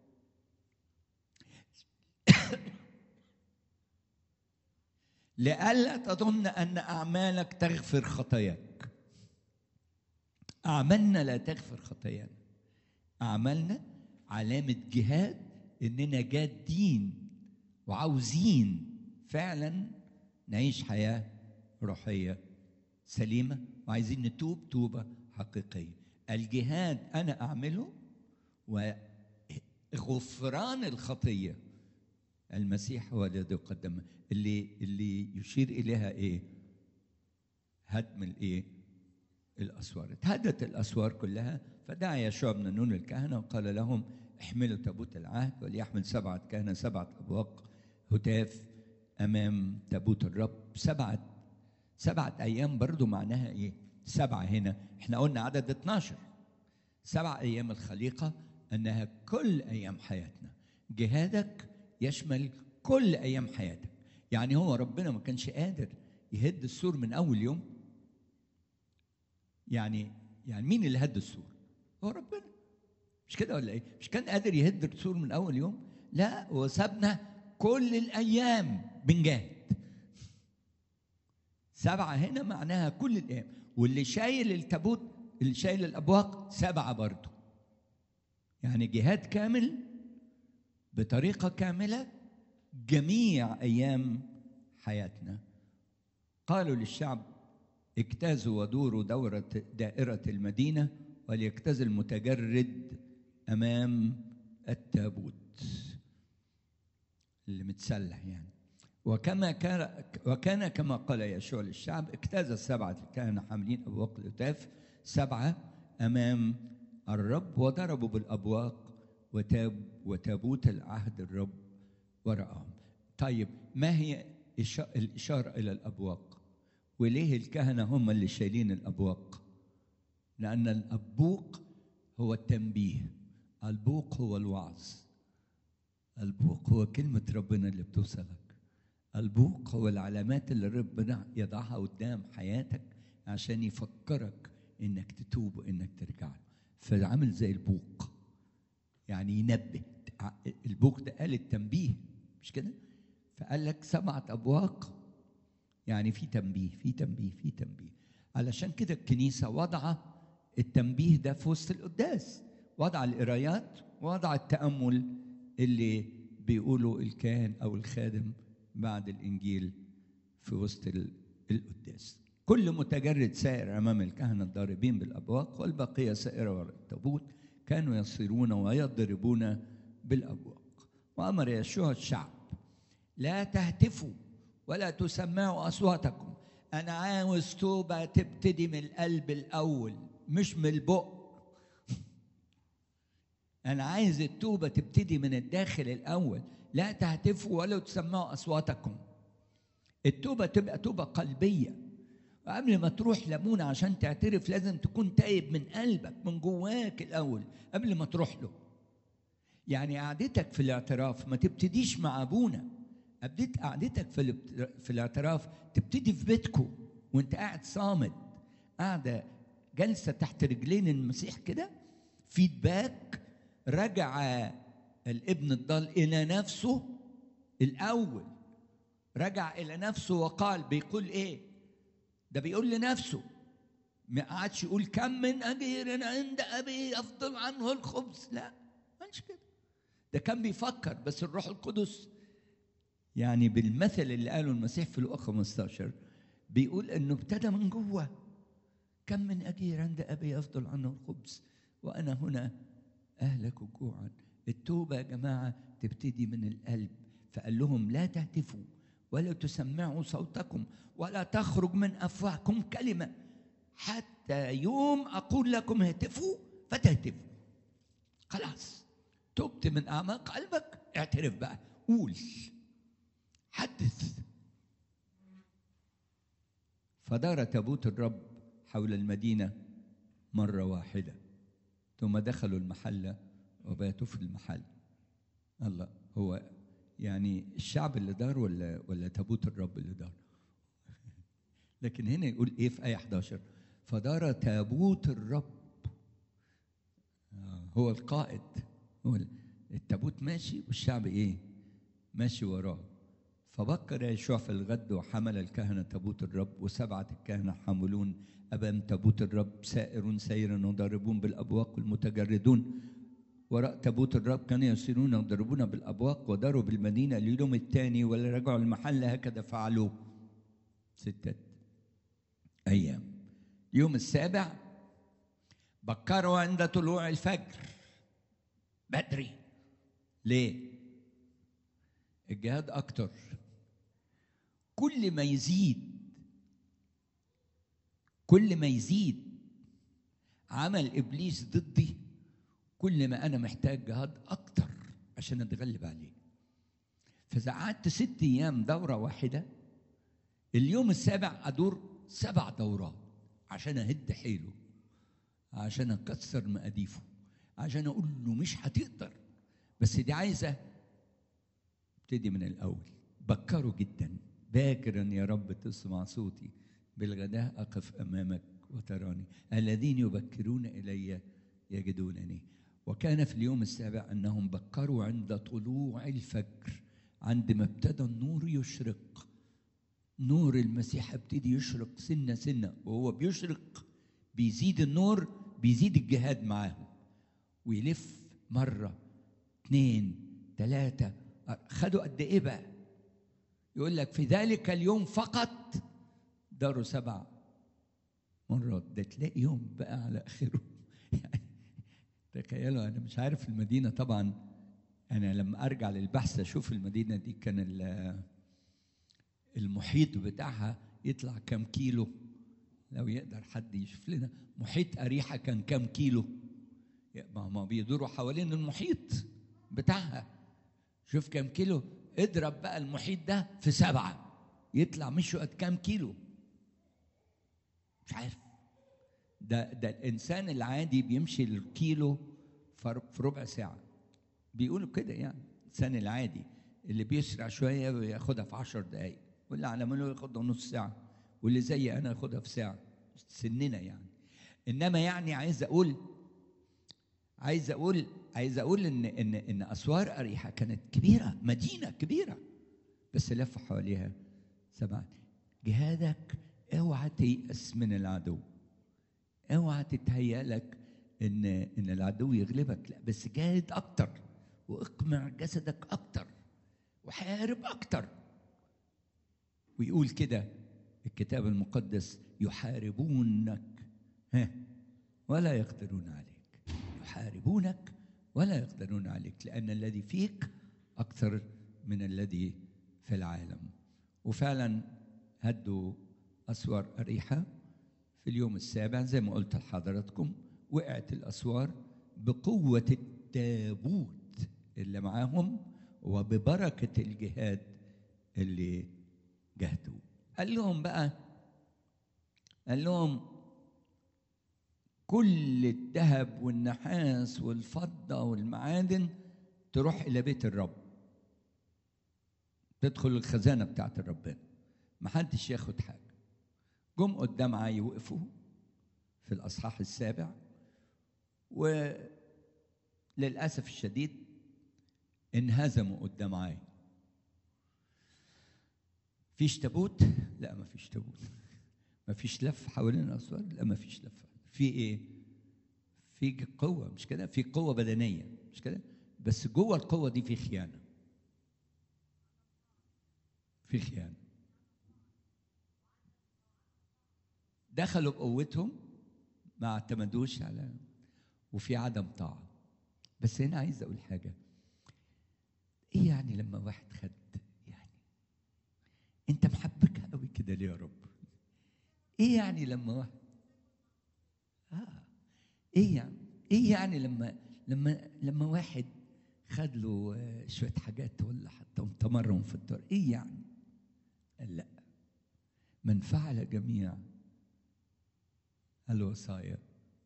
لئلا تظن ان اعمالك تغفر خطاياك اعمالنا لا تغفر خطايانا اعمالنا علامه جهاد اننا جادين وعاوزين فعلا نعيش حياه روحيه سليمه وعايزين نتوب توبه حقيقيه الجهاد انا اعمله وغفران الخطيه المسيح هو الذي قدم اللي اللي يشير اليها ايه؟ هدم الايه؟ الاسوار، اتهدت الاسوار كلها فدعا يشوع بن نون الكهنه وقال لهم احملوا تابوت العهد وليحمل سبعه كهنه سبعه ابواق هتاف امام تابوت الرب سبعه سبعه ايام برضو معناها ايه؟ سبعه هنا احنا قلنا عدد 12 سبع ايام الخليقه انها كل ايام حياتنا جهادك يشمل كل ايام حياتك يعني هو ربنا ما كانش قادر يهد السور من اول يوم يعني يعني مين اللي هد السور هو ربنا مش كده ولا ايه مش كان قادر يهد السور من اول يوم لا وسابنا كل الايام بنجاهد سبعة هنا معناها كل الأيام واللي شايل التابوت اللي شايل الأبواق سبعة برضه يعني جهاد كامل بطريقة كاملة جميع أيام حياتنا قالوا للشعب اجتازوا ودوروا دورة دائرة المدينة وليجتاز المتجرد أمام التابوت اللي متسلح يعني وكما كان وكان كما قال يشوع للشعب اجتاز السبعة كانوا حاملين أبواق الهتاف سبعة أمام الرب وضربوا بالأبواق وتاب وتابوت العهد الرب وراءهم طيب ما هي الإشارة إلى الأبواق وليه الكهنة هم اللي شايلين الأبواق لأن الأبوق هو التنبيه البوق هو الوعظ البوق هو كلمة ربنا اللي بتوصلك البوق هو العلامات اللي ربنا يضعها قدام حياتك عشان يفكرك انك تتوب وانك ترجع له فعامل زي البوق يعني ينبه البوق ده قال التنبيه مش كده فقال لك سبعة أبواق يعني في تنبيه في تنبيه في تنبيه علشان كده الكنيسة وضع التنبيه ده في وسط القداس وضع القرايات وضع التأمل اللي بيقوله الكاهن أو الخادم بعد الإنجيل في وسط القداس كل متجرد سائر أمام الكهنة الضاربين بالأبواق والبقية سائرة وراء التابوت كانوا يصيرون ويضربون بالأبواق وأمر يشوع الشعب لا تهتفوا ولا تسمعوا أصواتكم أنا عاوز توبة تبتدي من القلب الأول مش من البق أنا عايز التوبة تبتدي من الداخل الأول لا تهتفوا ولا تسمعوا أصواتكم التوبة تبقى توبة قلبية وقبل ما تروح لمونة عشان تعترف لازم تكون تايب من قلبك من جواك الأول قبل ما تروح له يعني قعدتك في الاعتراف ما تبتديش مع أبونا ابتديت قعدتك في في الاعتراف تبتدي في بيتكم وانت قاعد صامت قاعده جلسه تحت رجلين المسيح كده فيدباك رجع الابن الضال الى نفسه الاول رجع الى نفسه وقال بيقول ايه ده بيقول لنفسه ما قعدش يقول كم من اجير عند ابي افضل عنه الخبز لا ما قالش كده ده كان بيفكر بس الروح القدس يعني بالمثل اللي قاله المسيح في لقا 15 بيقول انه ابتدى من جوه كم من اجير عند ابي افضل عنه الخبز وانا هنا اهلك جوعا التوبه يا جماعه تبتدي من القلب فقال لهم لا تهتفوا ولا تسمعوا صوتكم ولا تخرج من افواهكم كلمه حتى يوم اقول لكم اهتفوا فتهتفوا خلاص تبت من اعماق قلبك اعترف بقى قول حدث فدار تابوت الرب حول المدينة مرة واحدة ثم دخلوا المحلة وباتوا في المحل الله هو يعني الشعب اللي دار ولا ولا تابوت الرب اللي دار لكن هنا يقول ايه في آية 11 فدار تابوت الرب هو القائد هو التابوت ماشي والشعب ايه ماشي وراه فبكر يشوع في الغد وحمل الكهنة تابوت الرب وسبعة الكهنة حاملون أمام تابوت الرب سائر سيرا وضاربون بالأبواق المتجردون وراء تابوت الرب كانوا يسيرون ويضربون بالأبواق وداروا بالمدينة اليوم الثاني ولا رجعوا المحل هكذا فعلوا ستة أيام يوم السابع بكروا عند طلوع الفجر بدري ليه؟ الجهاد أكتر كل ما يزيد كل ما يزيد عمل ابليس ضدي كل ما انا محتاج جهاد اكتر عشان اتغلب عليه فاذا قعدت ست ايام دوره واحده اليوم السابع ادور سبع دورات عشان اهد حيله عشان اكسر مقاديفه عشان اقول له مش هتقدر بس دي عايزه ابتدي من الاول بكروا جدا باكرا يا رب تسمع صوتي بالغداء أقف أمامك وتراني الذين يبكرون إلي يجدونني وكان في اليوم السابع أنهم بكروا عند طلوع الفجر عندما ابتدى النور يشرق نور المسيح ابتدي يشرق سنة سنة وهو بيشرق بيزيد النور بيزيد الجهاد معاهم ويلف مرة اثنين ثلاثة خدوا قد إيه بقى يقول لك في ذلك اليوم فقط داروا سبع مرات ده تلاقي يوم بقى على اخره يعني تخيلوا انا مش عارف المدينه طبعا انا لما ارجع للبحث اشوف المدينه دي كان المحيط بتاعها يطلع كام كيلو لو يقدر حد يشوف لنا محيط اريحه كان كام كيلو ما هم بيدوروا حوالين المحيط بتاعها شوف كام كيلو اضرب بقى المحيط ده في سبعه يطلع مشوا قد كام كيلو مش عارف ده ده الانسان العادي بيمشي الكيلو في ربع ساعه بيقولوا كده يعني الانسان العادي اللي بيسرع شويه بياخدها في عشر دقائق واللي على ماله ياخدها نص ساعه واللي زي انا ياخدها في ساعه سننا يعني انما يعني عايز اقول عايز اقول عايز اقول ان ان ان اسوار اريحه كانت كبيره مدينه كبيره بس لف حواليها سبعه جهادك اوعى تيأس من العدو اوعى تتهيأ لك ان ان العدو يغلبك لا بس جاهد اكتر واقمع جسدك اكتر وحارب اكتر ويقول كده الكتاب المقدس يحاربونك ها ولا يقدرون عليك يحاربونك ولا يقدرون عليك لان الذي فيك اكثر من الذي في العالم وفعلا هدوا اسوار اريحه في اليوم السابع زي ما قلت لحضراتكم وقعت الاسوار بقوه التابوت اللي معاهم وببركه الجهاد اللي جهدوا قال لهم بقى قال لهم كل الذهب والنحاس والفضه والمعادن تروح الى بيت الرب تدخل الخزانه بتاعت ربنا محدش ياخد حاجه جم قدام عاي وقفوا في الاصحاح السابع وللاسف الشديد انهزموا قدام عاي فيش تابوت لا ما فيش تابوت ما فيش لف حوالين الاسوار لا ما فيش لف في ايه في قوه مش كده في قوه بدنيه مش كده بس جوه القوه دي في خيانه في خيانه دخلوا بقوتهم ما اعتمدوش على وفي عدم طاعه بس هنا عايز اقول حاجه ايه يعني لما واحد خد يعني انت محبكها قوي كده ليه يا رب ايه يعني لما واحد اه ايه يعني ايه يعني لما لما لما واحد خد له شويه حاجات ولا حتى تمرهم في الدار ايه يعني قال لا من فعل جميع الوصايا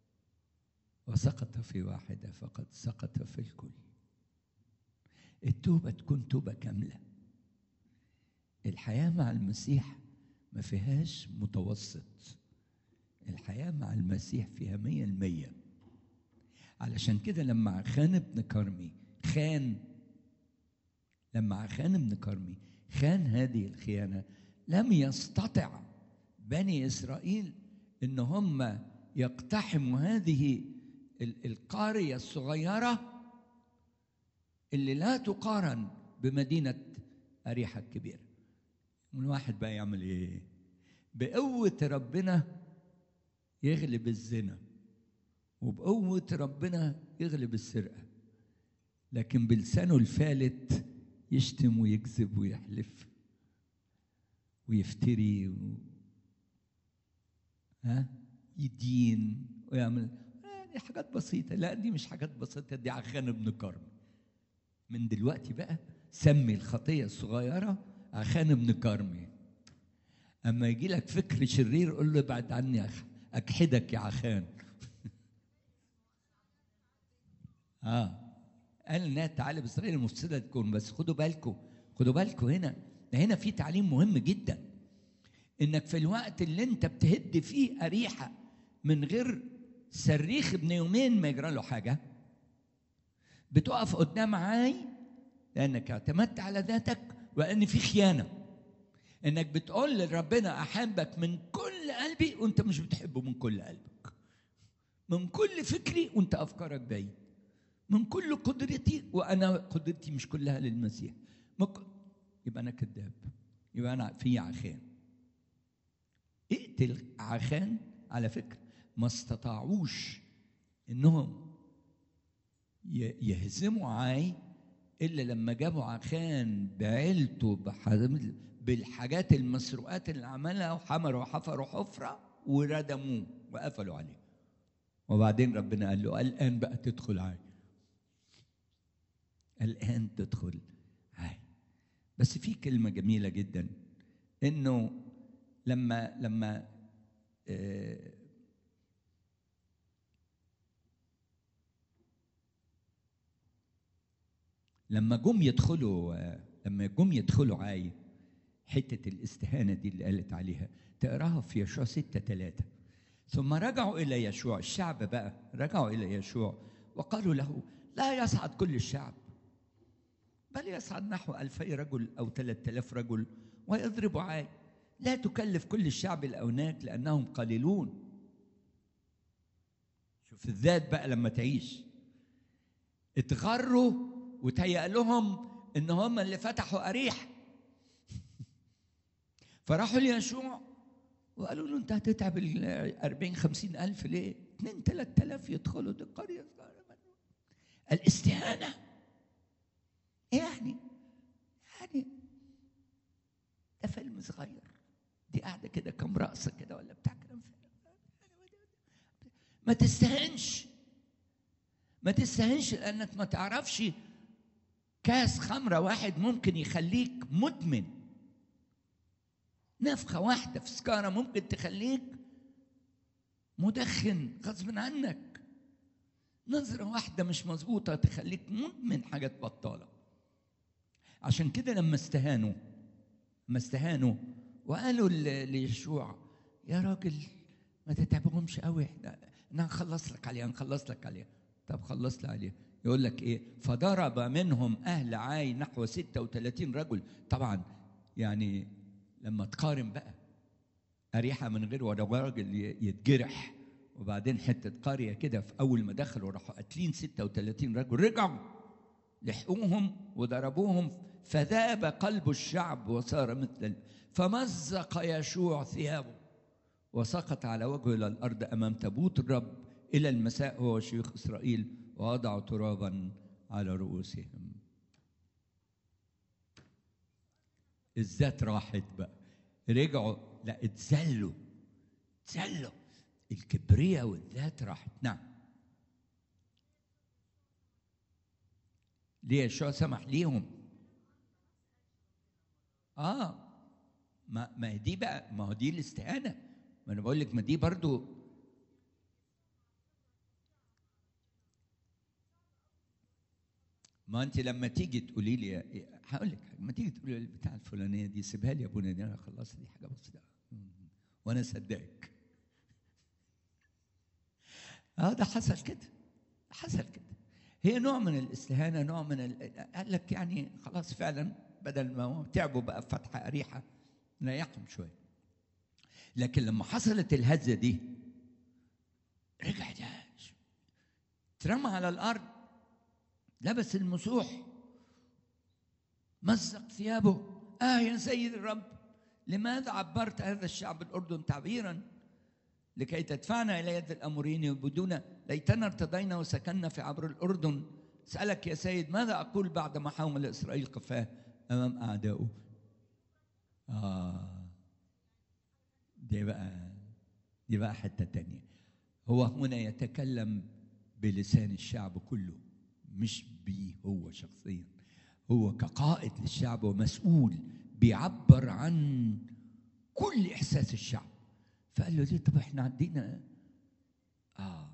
وسقط في واحدة فقد سقط في الكل التوبة تكون توبة كاملة الحياة مع المسيح ما فيهاش متوسط الحياة مع المسيح فيها مية المية علشان كده لما عخان ابن كرمي خان لما عخان ابن كرمي خان هذه الخيانة لم يستطع بني إسرائيل ان هم يقتحموا هذه القريه الصغيره اللي لا تقارن بمدينه اريحه الكبيره من واحد بقى يعمل ايه بقوه ربنا يغلب الزنا وبقوه ربنا يغلب السرقه لكن بلسانه الفالت يشتم ويكذب ويحلف ويفتري و... ها يدين ويعمل دي حاجات بسيطة لا دي مش حاجات بسيطة دي عخان ابن كرم من دلوقتي بقى سمي الخطية الصغيرة عخان ابن كرمي أما يجي لك فكر شرير قول له ابعد عني يا أكحدك يا عخان اه قال انها تعالى باسرائيل المفسده تكون بس خدوا بالكم خدوا بالكم هنا ده هنا في تعليم مهم جدا انك في الوقت اللي انت بتهد فيه اريحه من غير صريخ ابن يومين ما يجرى له حاجه بتقف قدام عاي لانك اعتمدت على ذاتك وان في خيانه انك بتقول لربنا احبك من كل قلبي وانت مش بتحبه من كل قلبك من كل فكري وانت افكارك بعيد من كل قدرتي وانا قدرتي مش كلها للمسيح يبقى انا كذاب يبقى انا في عخان اقتل عخان على فكره ما استطاعوش انهم يهزموا عاي الا لما جابوا عخان بعيلته بالحاجات المسروقات اللي عملها وحمروا وحفروا حفره وردموه وقفلوا عليه وبعدين ربنا قال له الان بقى تدخل عاي الان تدخل عاي بس في كلمه جميله جدا انه لما لما لما جم يدخلوا لما جم يدخلوا عاي حتة الاستهانة دي اللي قالت عليها تقراها في يشوع ستة ثلاثة ثم رجعوا إلى يشوع الشعب بقى رجعوا إلى يشوع وقالوا له لا يصعد كل الشعب بل يصعد نحو ألفي رجل أو ثلاثة آلاف رجل ويضرب عاي لا تكلف كل الشعب الأوناك لأنهم قليلون شوف الذات بقى لما تعيش اتغروا وتهيأ لهم ان هم اللي فتحوا اريح فراحوا ليشوع وقالوا له انت هتتعب ال 40 50 الف ليه؟ 2 3000 يدخلوا دي قريه صغيره الاستهانه يعني يعني ده فيلم صغير دي قاعده كده كام رقصه كده ولا بتاع كلام ما تستهنش ما تستهنش لانك ما تعرفش كاس خمره واحد ممكن يخليك مدمن نفخه واحده في سكاره ممكن تخليك مدخن غصب عنك نظرة واحدة مش مظبوطة تخليك مدمن حاجات بطالة عشان كده لما استهانوا لما استهانوا وقالوا ليشوع يا راجل ما تتعبهمش قوي احنا هنخلص لك عليها هنخلص لك عليها طب خلص لي عليها يقول لك ايه فضرب منهم اهل عاي نحو 36 رجل طبعا يعني لما تقارن بقى أريحة من غير ولا راجل يتجرح وبعدين حتة قرية كده في أول ما دخلوا راحوا قاتلين 36 رجل رجعوا لحقوهم وضربوهم فذاب قلب الشعب وصار مثل فمزق يشوع ثيابه وسقط على وجهه إلى الأرض أمام تابوت الرب إلى المساء هو شيوخ إسرائيل ووضعوا ترابا على رؤوسهم الذات راحت بقى رجعوا لا اتذلوا اتذلوا الكبرياء والذات راحت نعم ليه يشوع سمح ليهم اه ما ما دي بقى ما هو دي الاستهانه ما انا بقول لك ما دي برضو ما انت لما تيجي تقولي لي هقول لك لما تيجي تقولي لي البتاع الفلانيه دي سيبها لي يا ابونا دي انا خلصت دي حاجه بسيطه وانا اصدقك اه ده حصل كده حصل كده هي نوع من الاستهانه نوع من ال... قال لك يعني خلاص فعلا بدل ما تعبوا بقى فتحه اريحه نريحهم شويه لكن لما حصلت الهزه دي رجع ده اترمى على الارض لبس المسوح مزق ثيابه آه يا سيد الرب لماذا عبرت هذا الشعب الأردن تعبيرا لكي تدفعنا إلى يد الأمورين يعبدون ليتنا ارتضينا وسكننا في عبر الأردن أسألك يا سيد ماذا أقول بعد ما حاول إسرائيل قفاه أمام أعدائه آه دي بقى دي بقى حتة تانية هو هنا يتكلم بلسان الشعب كله مش بيه هو شخصيا هو كقائد للشعب ومسؤول بيعبر عن كل احساس الشعب فقال له ليه طب احنا عندنا اه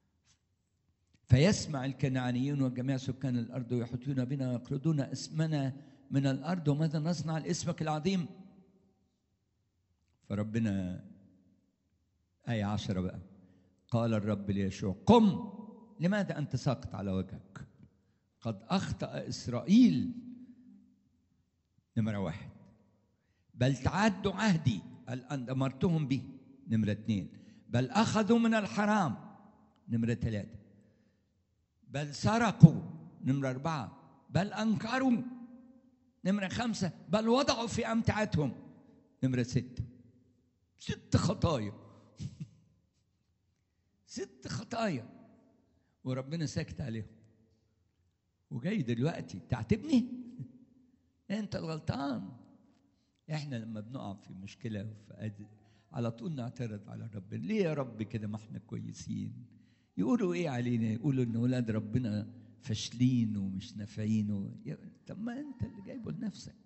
فيسمع الكنعانيون وجميع سكان الارض ويحطون بنا ويقرضون اسمنا من الارض وماذا نصنع لاسمك العظيم فربنا آية عشرة بقى قال الرب ليشوع قم لماذا أنت ساقط على وجهك قد أخطأ إسرائيل نمرة واحد بل تعدوا عهدي الآن أمرتهم به نمرة اثنين بل أخذوا من الحرام نمرة ثلاثة بل سرقوا نمرة أربعة بل أنكروا نمرة خمسة بل وضعوا في أمتعتهم نمرة ستة ست خطايا ست خطايا وربنا ساكت عليهم وجاي دلوقتي تعاتبني انت الغلطان احنا لما بنقع في مشكله على طول نعترض على ربنا ليه يا رب كده ما احنا كويسين يقولوا ايه علينا يقولوا ان اولاد ربنا فاشلين ومش نافعين و... طب ما انت اللي جايبه لنفسك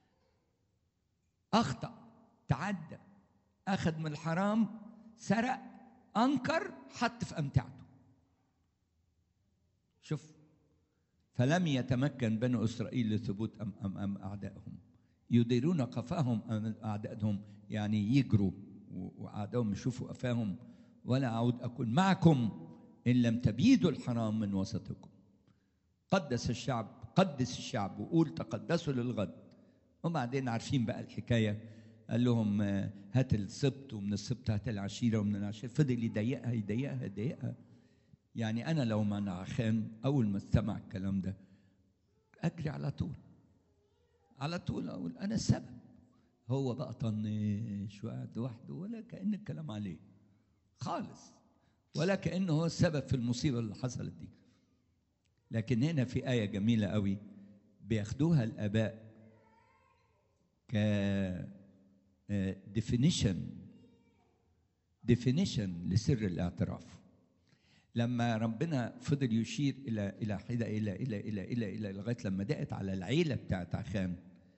اخطا تعدى اخذ من الحرام سرق انكر حط في امتعته شوف فلم يتمكن بنو إسرائيل لثبوت أم أم أم أعدائهم يديرون قفاهم أمام أعدائهم يعني يجروا وأعدائهم يشوفوا قفاهم ولا أعود أكون معكم إن لم تبيدوا الحرام من وسطكم قدس الشعب قدس الشعب وقول تقدسوا للغد وبعدين عارفين بقى الحكاية قال لهم هات السبت ومن السبت هات العشيرة ومن العشيرة فضل يضيقها يضيقها يضيقها يعني أنا لو ما نعخان أول ما استمع الكلام ده أجري على طول على طول أقول أنا السبب هو بقى طنش وقعد لوحده ولا كأن الكلام عليه خالص ولا كأنه هو السبب في المصيبة اللي حصلت دي لكن هنا في آية جميلة قوي بياخدوها الآباء ك definition definition لسر الاعتراف لما ربنا فضل يشير الى الى حدا الى الى الى الى الى لغايه لما دقت على العيله بتاعت عخان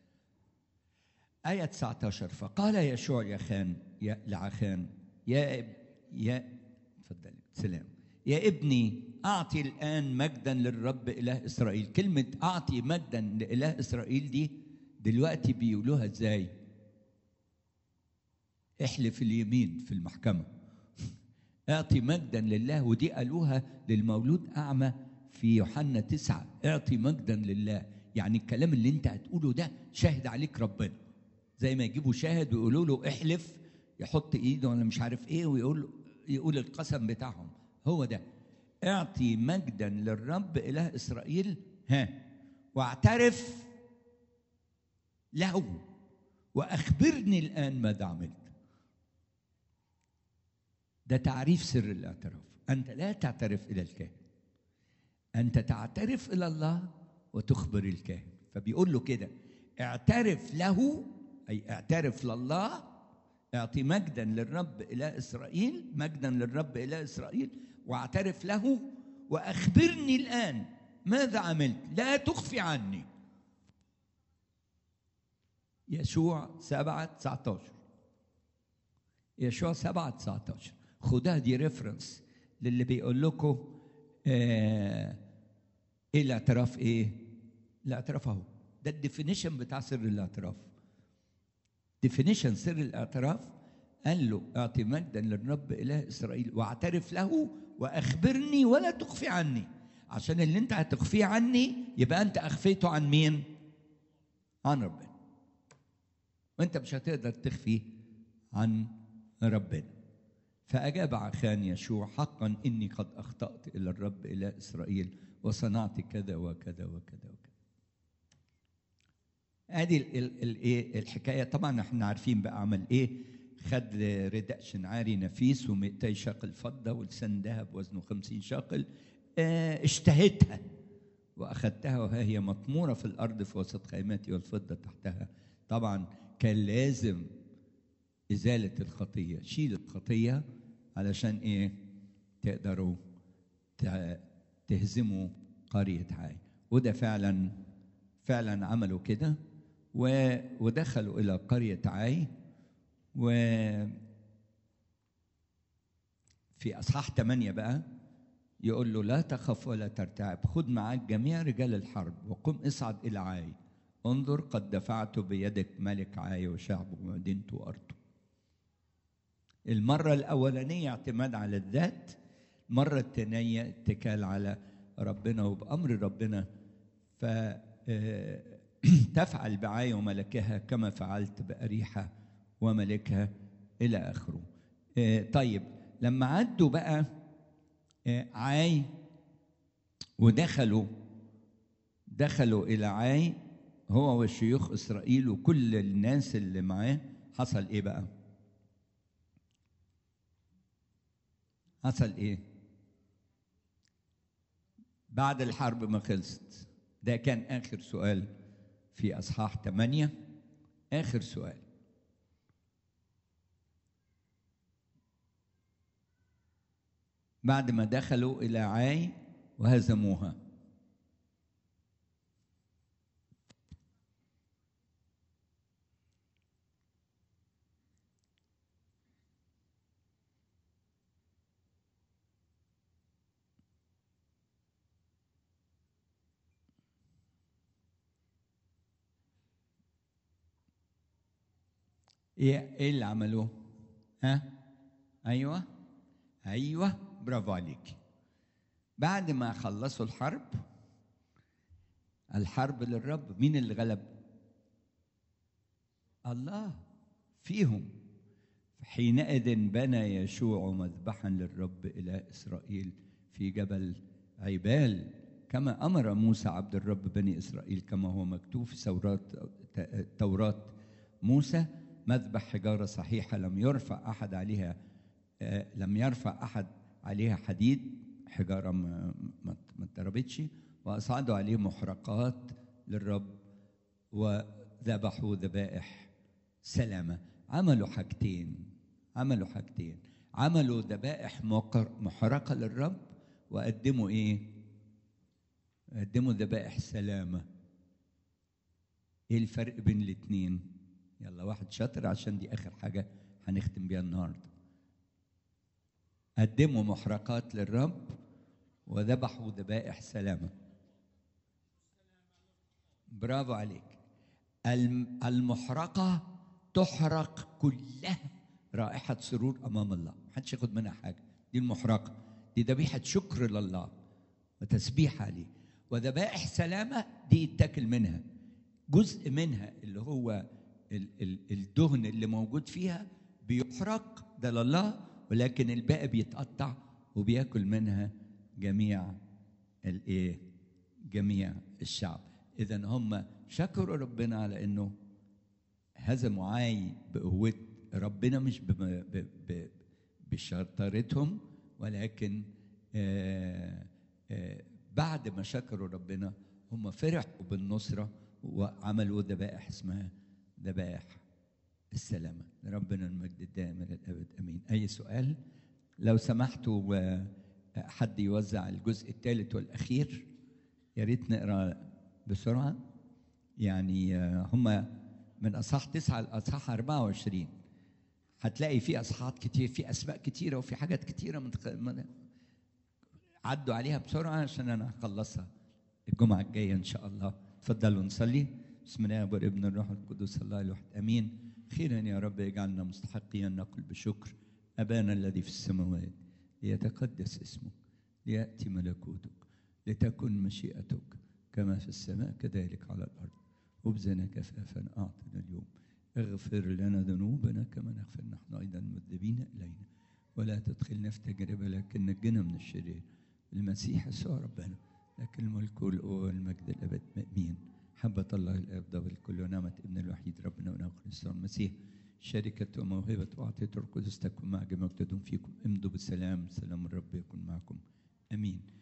آية 19 فقال يشوع يا خان يا لعخان يا اب يا تفضل سلام يا ابني أعطي الآن مجدا للرب إله إسرائيل كلمة أعطي مجدا لإله إسرائيل دي دلوقتي بيقولوها إزاي احلف اليمين في المحكمة اعطي مجدا لله ودي قالوها للمولود أعمى في يوحنا تسعة اعطي مجدا لله يعني الكلام اللي انت هتقوله ده شاهد عليك ربنا زي ما يجيبوا شاهد ويقولوا له احلف يحط ايده ولا مش عارف ايه ويقول يقول القسم بتاعهم هو ده اعطي مجدا للرب اله اسرائيل ها واعترف له واخبرني الان ماذا عملت ده تعريف سر الاعتراف انت لا تعترف الى الكاهن انت تعترف الى الله وتخبر الكاهن فبيقول له كده اعترف له اي اعترف لله اعطي مجدا للرب اله اسرائيل مجدا للرب اله اسرائيل واعترف له واخبرني الان ماذا عملت لا تخفي عني يشوع سبعة 19 يشوع سبعة 19 خدها دي ريفرنس للي بيقول لكم آه ايه الاعتراف ايه الاعتراف اهو ده الديفينيشن بتاع سر الاعتراف ديفينيشن سر الاعتراف قال له اعطي مجدا للرب اله اسرائيل واعترف له واخبرني ولا تخفي عني عشان اللي انت هتخفيه عني يبقى انت اخفيته عن مين عن ربنا وانت مش هتقدر تخفي عن ربنا فأجاب عخان يشوع حقا إني قد أخطأت إلى الرب إلى إسرائيل وصنعت كذا وكذا وكذا وكذا ادي الايه الحكايه طبعا احنا عارفين بقى عمل ايه خد رداء شنعاري نفيس و200 شاقل فضه ولسان ذهب وزنه 50 شاقل اه اشتهيتها واخذتها وها هي مطموره في الارض في وسط خيماتي والفضه تحتها طبعا كان لازم ازاله الخطيه شيل الخطيه علشان ايه تقدروا تهزموا قريه عاي وده فعلا فعلا عملوا كده ودخلوا الى قريه عاي و في اصحاح ثمانية بقى يقول له لا تخف ولا ترتعب خذ معك جميع رجال الحرب وقم اصعد الى عاي انظر قد دفعت بيدك ملك عاي وشعبه ومدينته وارضه المرة الأولانية اعتماد على الذات المرة الثانية اتكال على ربنا وبأمر ربنا ف تفعل بعاي وملكها كما فعلت بأريحة وملكها إلى آخره طيب لما عدوا بقى عاي ودخلوا دخلوا إلى عاي هو وشيوخ إسرائيل وكل الناس اللي معاه حصل إيه بقى؟ حصل إيه؟ بعد الحرب ما خلصت ده كان آخر سؤال في أصحاح ثمانية آخر سؤال بعد ما دخلوا إلى عاي وهزموها ايه ايه اللي عملوه ها ايوه ايوه برافو عليك بعد ما خلصوا الحرب الحرب للرب مين اللي غلب الله فيهم حينئذ بنى يشوع مذبحا للرب إلى إسرائيل في جبل عبال كما أمر موسى عبد الرب بني إسرائيل كما هو مكتوب في توراة توراة موسى مذبح حجارة صحيحة لم يرفع أحد عليها آه، لم يرفع أحد عليها حديد حجارة ما ما ما اتضربتش وأصعدوا عليه محرقات للرب وذبحوا ذبائح سلامة عملوا حاجتين عملوا حاجتين عملوا ذبائح مقر- محرقة للرب وقدموا ايه قدموا ذبائح سلامة ايه الفرق بين الاتنين يلا واحد شاطر عشان دي اخر حاجة هنختم بيها النهاردة قدموا محرقات للرب وذبحوا ذبائح سلامة برافو عليك الم- المحرقة تحرق كلها رائحة سرور أمام الله محدش ياخد منها حاجة دي المحرقة دي ذبيحة شكر لله وتسبيح عليه وذبائح سلامة دي يتاكل منها جزء منها اللي هو ال- ال- الدهن اللي موجود فيها بيحرق ده لله ولكن الباقي بيتقطع وبياكل منها جميع الايه جميع الشعب اذا هم شكروا ربنا على انه هزموا عاي بقوة ربنا مش بم- ب- ب- بشطارتهم ولكن آه، آه، بعد ما شكروا ربنا هم فرحوا بالنصرة وعملوا ذبائح اسمها ذبائح السلامة لربنا المجد الدائم إلى الأبد أمين أي سؤال لو سمحتوا آه، حد يوزع الجزء الثالث والأخير يا ريت نقرأ بسرعة يعني آه، هم من أصحاح تسعة لأصحاح 24 هتلاقي في أصحاحات كتير في أسماء كتيرة وفي حاجات كتيرة من من- عدوا عليها بسرعة عشان أنا هخلصها الجمعة الجاية إن شاء الله تفضلوا نصلي بسم الله والابن الروح القدس الله الواحد أمين خيرا يا رب اجعلنا مستحقين نقول بشكر أبانا الذي في السماوات ليتقدس اسمك ليأتي ملكوتك لتكن مشيئتك كما في السماء كذلك على الأرض خبزنا كفافا أعطنا اليوم اغفر لنا ذنوبنا كما نغفر نحن أيضا المذنبين إلينا ولا تدخلنا في تجربة لكن نجنا من الشرير المسيح يسوع ربنا لكن الملك والقوة والمجد الأبد آمين حبة الله الآب ضابط الكل ونعمة ابن الوحيد ربنا ونعمة يسوع المسيح شركة وموهبة وعطية القدس تكون مع جميع مقتدون فيكم امضوا بالسلام سلام الرب يكون معكم آمين